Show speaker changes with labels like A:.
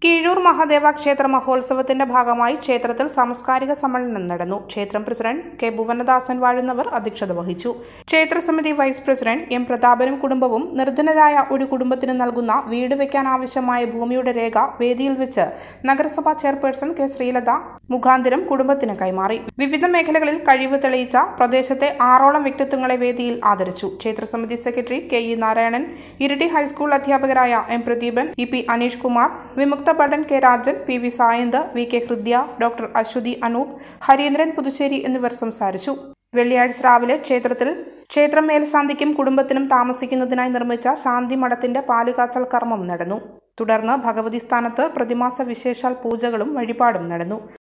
A: കീഴൂർ മഹാദേവ ക്ഷേത്ര മഹോത്സവത്തിന്റെ ഭാഗമായി ക്ഷേത്രത്തിൽ സാംസ്കാരിക സമ്മേളനം നടന്നു ക്ഷേത്രം പ്രസിഡന്റ് കെ ഭുവനദാസൻ വാഴുന്നവർ അധ്യക്ഷത വഹിച്ചു ക്ഷേത്ര സമിതി വൈസ് പ്രസിഡന്റ് എം പ്രതാപനും കുടുംബവും നിർധനരായ ഒരു കുടുംബത്തിന് നൽകുന്ന വീട് വയ്ക്കാൻ ആവശ്യമായ ഭൂമിയുടെ രേഖ വേദിയിൽ വെച്ച് നഗരസഭാ ചെയർപേഴ്സൺ കെ ശ്രീലത മുഖാന്തിരം കുടുംബത്തിന് കൈമാറി വിവിധ മേഖലകളിൽ കഴിവ് തെളിയിച്ച പ്രദേശത്തെ ആറോളം വ്യക്തിത്വങ്ങളെ വേദിയിൽ ആദരിച്ചു ക്ഷേത്രസമിതി secretary K E Narayanan Iritty high school അധ്യാപകരായ M Pradeepan E P Aneesh Kumar വിമുക്ത ഭടൻ K Rajan P V Sayanth V K Hridya doctor Aswathy Anoop Hareendran Puthusseri എന്നിവർ സംസാരിച്ചു വെള്ളിയാഴ്ച രാവിലെ ക്ഷേത്രത്തിൽ ക്ഷേത്രം മേൽശാന്തിക്കും കുടുംബത്തിനും താമസിക്കുന്നതിനായി നിർമ്മിച്ച ശാന്തി മഠത്തിന്റെ പാലുകാച്ചൽ കർമ്മം നടന്നു തുടർന്ന് ഭഗവതി സ്ഥാനത്ത് പ്രതിമാസ വിശേഷാൽ പൂജകളും വഴിപാടും നടന്നു